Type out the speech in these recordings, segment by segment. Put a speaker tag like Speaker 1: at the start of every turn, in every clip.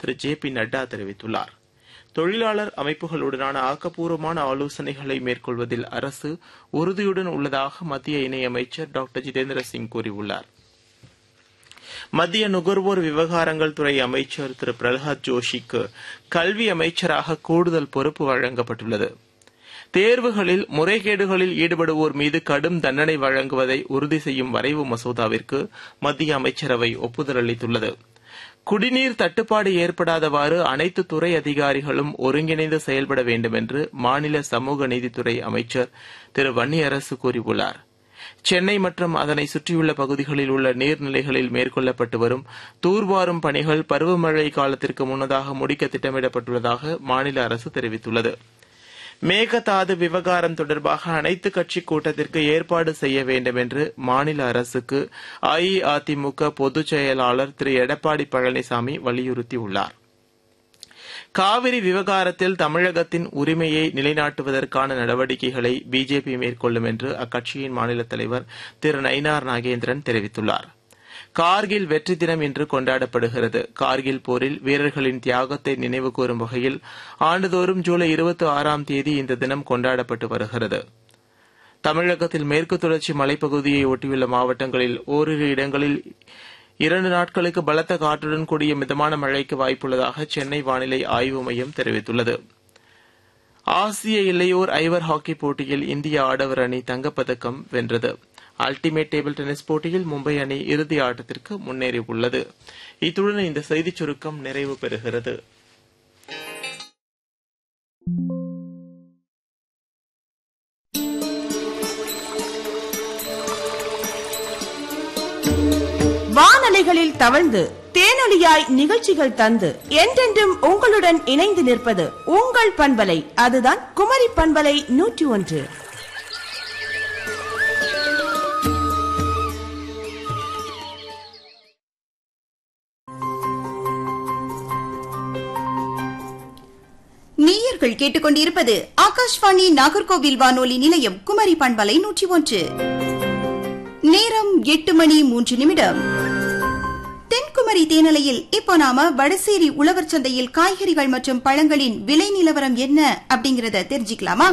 Speaker 1: திரு J P Nadda தெரிவித்துள்ளார் தொழிலாளர் அமைப்புகளுடனான ஆக்கப்பூர்வமான ஆலோசனைகளை மேற்கொள்வதில் அரசு உறுதியுடன் உள்ளதாக மத்திய இணையமைச்சர் டாக்டர் ஜிதேந்திர சிங் கூறியுள்ளார் மத்திய நுகர்வோர் விவகாரங்கள் துறை அமைச்சர் திரு பிரகலாத் ஜோஷிக்கு கல்வி அமைச்சராக கூடுதல் பொறுப்பு வழங்கப்பட்டுள்ளது தேர்வுகளில் முறைகேடுகளில் ஈடுபடுவோர் மீது கடும் தண்டனை வழங்குவதை உறுதி செய்யும் வரைவு மசோதாவிற்கு மத்திய அமைச்சரவை ஒப்புதல் அளித்துள்ளது குடிநீர் தட்டுப்பாடு ஏற்படாதவாறு அனைத்து துறை அதிகாரிகளும் ஒருங்கிணைந்து செயல்பட வேண்டும் என்று மாநில சமூக நீதித்துறை அமைச்சர் திரு வன்னியரசு கூறியுள்ளார் சென்னை மற்றும் அதனை சுற்றியுள்ள பகுதிகளில் உள்ள நீர்நிலைகளில் மேற்கொள்ளப்பட்டு வரும் தூர்வாரும் பணிகள் பருவமழை காலத்திற்கு முன்னதாக முடிக்க திட்டமிடப்பட்டுள்ளதாக மாநில அரசு தெரிவித்துள்ளது மேகதாது விவகாரம் தொடர்பாக அனைத்து கட்சி கூட்டத்திற்கு ஏற்பாடு செய்ய வேண்டும் என்று மாநில அரசுக்கு அஇஅதிமுக பொதுச் செயலாளர் திரு எடப்பாடி பழனிசாமி வலியுறுத்தியுள்ளார் காவிரி விவகாரத்தில் தமிழகத்தின் உரிமையை நிலைநாட்டுவதற்கான நடவடிக்கைகளை பிஜேபி மேற்கொள்ளும் என்று அக்கட்சியின் மாநில தலைவர் திரு நயினார் நாகேந்திரன் தெரிவித்துள்ளார் கார்கில் வெற்றி தினம் இன்று கொண்டாடப்படுகிறது கார்கில் போரில் வீரர்களின் தியாகத்தை நினைவுகூரும் வகையில் ஆண்டுதோறும் ஜூலை இருபத்தி ஆறாம் தேதி இந்த தினம் கொண்டாடப்பட்டு வருகிறது தமிழகத்தில் மேற்கு தொடர்ச்சி மலைப்பகுதியை ஒட்டியுள்ள மாவட்டங்களில் ஓரிரு இடங்களில் இரண்டு நாட்களுக்கு பலத்த காற்றுடன் கூடிய மிதமான மழைக்கு வாய்ப்புள்ளதாக சென்னை வானிலை ஆய்வு மையம் தெரிவித்துள்ளது ஆசிய இளையோர் ஐவர் ஹாக்கி போட்டியில் இந்திய ஆடவர் அணி தங்கப்பதக்கம் வென்றது அல்டிமேட் டேபிள் டென்னிஸ் போட்டியில் மும்பை அணி இறுதி ஆட்டத்திற்கு முன்னேறியுள்ளது இத்துடன் இந்த செய்திச் சுருக்கம் நிறைவு பெறுகிறது
Speaker 2: வானலைகளில் தவழ்ந்து தேனொலியாய் நிகழ்ச்சிகள் தந்து என்றென்றும் உங்களுடன் இணைந்து நிற்பது உங்கள் பண்பலை அதுதான் குமரி பண்பலை நூற்றி ஒன்று
Speaker 3: நேயர்கள் கேட்டுக்கொண்டிருப்பது ஆகாஷ்வாணி நாகர்கோவில் வானொலி நிலையம் குமரி பண்பலை நூற்றி ஒன்று நேரம் எட்டு மணி மூன்று நிமிடம் தென்குமரி தேனலையில் இப்போ நாம வடசேரி உழவர் சந்தையில் காய்கறிகள் மற்றும் பழங்களின் விலை நிலவரம் என்ன அப்படிங்கறத தெரிஞ்சுக்கலாமா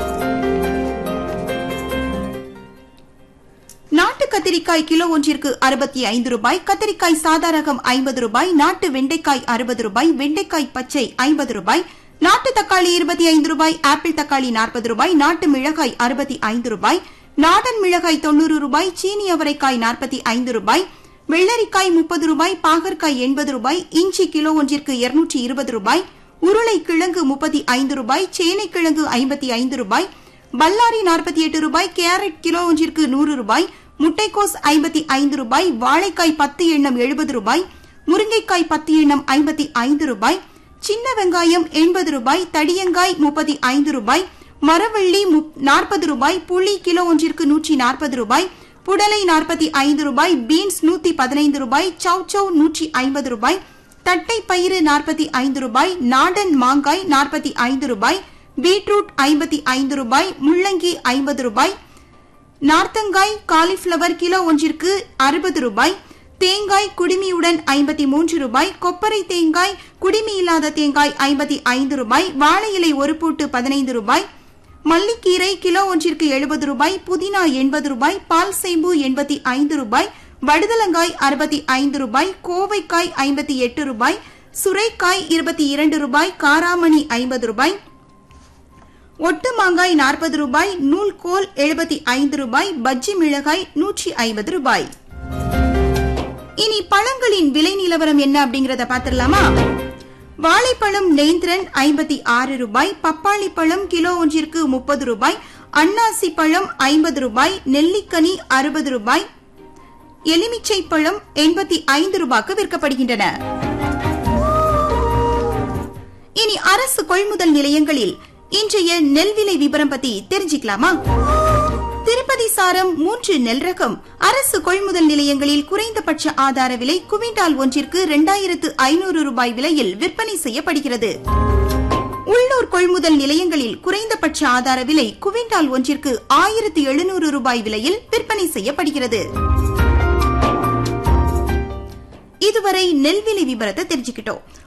Speaker 3: நாட்டு கத்திரிக்காய் கிலோ ஒன்றிற்கு அறுபத்தி ஐந்து ரூபாய் கத்திரிக்காய் சாதா ரகம் ஐம்பது ரூபாய் நாட்டு வெண்டைக்காய் அறுபது ரூபாய் வெண்டைக்காய் பச்சை ஐம்பது ரூபாய் நாட்டு தக்காளி இருபத்தி ஐந்து ரூபாய் ஆப்பிள் தக்காளி நாற்பது ரூபாய் நாட்டு மிளகாய் அறுபத்தி ஐந்து ரூபாய் நாடன் மிளகாய் தொண்ணூறு ரூபாய் சீனி அவரைக்காய் நாற்பத்தி ஐந்து ரூபாய் வெள்ளரிக்காய் முப்பது ரூபாய் பாகற்காய் எண்பது ரூபாய் இஞ்சி கிலோ ஒன்றிற்கு இருநூற்றி இருபது ரூபாய் உருளை கிழங்கு முப்பத்தி ஐந்து ரூபாய் சேனை கிழங்கு ஐம்பத்தி ஐந்து ரூபாய் பல்லாரி நாற்பத்தி எட்டு ரூபாய் கேரட் கிலோ ஒன்றிற்கு நூறு ரூபாய் முட்டைக்கோஸ் ஐம்பத்தி ஐந்து ரூபாய் வாழைக்காய் பத்து எண்ணம் எழுபது ரூபாய் முருங்கைக்காய் பத்து எண்ணம் ஐம்பத்தி ஐந்து ரூபாய் சின்ன வெங்காயம் எண்பது ரூபாய் தடியங்காய் முப்பத்தி ஐந்து ரூபாய் மரவள்ளி நாற்பது ரூபாய் புளி கிலோ ஒன்றிற்கு நூற்றி நாற்பது ரூபாய் புடலை நாற்பத்தி ஐந்து ரூபாய் பீன்ஸ் நூத்தி பதினைந்து ரூபாய் சௌச்சௌ நூற்றி ஐம்பது ரூபாய் தட்டை பயிறு நாற்பத்தி ஐந்து ரூபாய் நாடன் மாங்காய் நாற்பத்தி ஐந்து ரூபாய் பீட்ரூட் ஐம்பத்தி ஐந்து ரூபாய் முள்ளங்கி ஐம்பது ரூபாய் நார்த்தங்காய் காலிஃபிளவர் கிலோ ஒன்றிற்கு அறுபது ரூபாய் தேங்காய் குடிமியுடன் ஐம்பத்தி மூன்று ரூபாய் கொப்பரை தேங்காய் குடிமி இல்லாத தேங்காய் ஐம்பத்தி ஐந்து ரூபாய் வாழை இலை ஒரு பூட்டு பதினைந்து ரூபாய் மல்லிக்கீரை கிலோ ஒன்றிற்கு எழுபது ரூபாய் புதினா எண்பது ரூபாய் பால் சேம்பு எண்பத்தி ஐந்து ரூபாய் வடுதலங்காய் அறுபத்தி ஐந்து ரூபாய் கோவைக்காய் ஐம்பத்தி எட்டு ரூபாய் சுரைக்காய் இருபத்தி இரண்டு ரூபாய் காராமணி ஐம்பது ரூபாய் ஒட்டு மாங்காய் நாற்பது ரூபாய் நூல்கோல் எழுபத்தி ஐந்து ரூபாய் பஜ்ஜி மிளகாய் நூற்றி ஐம்பது ரூபாய் இனி பழங்களின் விலை நிலவரம் என்ன அப்படிங்கறத பாத்திரலாமா வாழைப்பழம் நேந்திரன் ஐம்பத்தி ஆறு ரூபாய் பப்பாளி பழம் கிலோ ஒன்றிற்கு முப்பது ரூபாய் அன்னாசி பழம் ஐம்பது ரூபாய் நெல்லிக்கனி அறுபது ரூபாய் எலுமிச்சை பழம் எண்பத்தி ஐந்து ரூபாய்க்கு விற்கப்படுகின்றன இனி அரசு கொள்முதல் நிலையங்களில் இன்றைய நெல் விலை விவரம் பத்தி தெரிஞ்சுக்கலாமா திருப்பதி சாரம் மூன்று நெல் ரகம் அரசு கொள்முதல் நிலையங்களில் குறைந்தபட்ச ஆதார விலை குவிண்டால் ஒன்றிற்கு இரண்டாயிரத்து ஐநூறு ரூபாய் விலையில் விற்பனை செய்யப்படுகிறது உள்ளூர் கொள்முதல் நிலையங்களில் குறைந்தபட்ச ஆதார விலை குவிண்டால் ஒன்றிற்கு ஆயிரத்து எழுநூறு ரூபாய் விலையில் விற்பனை செய்யப்படுகிறது இதுவரை நெல் விலை விவரத்தை தெரிஞ்சுக்கிட்டோம்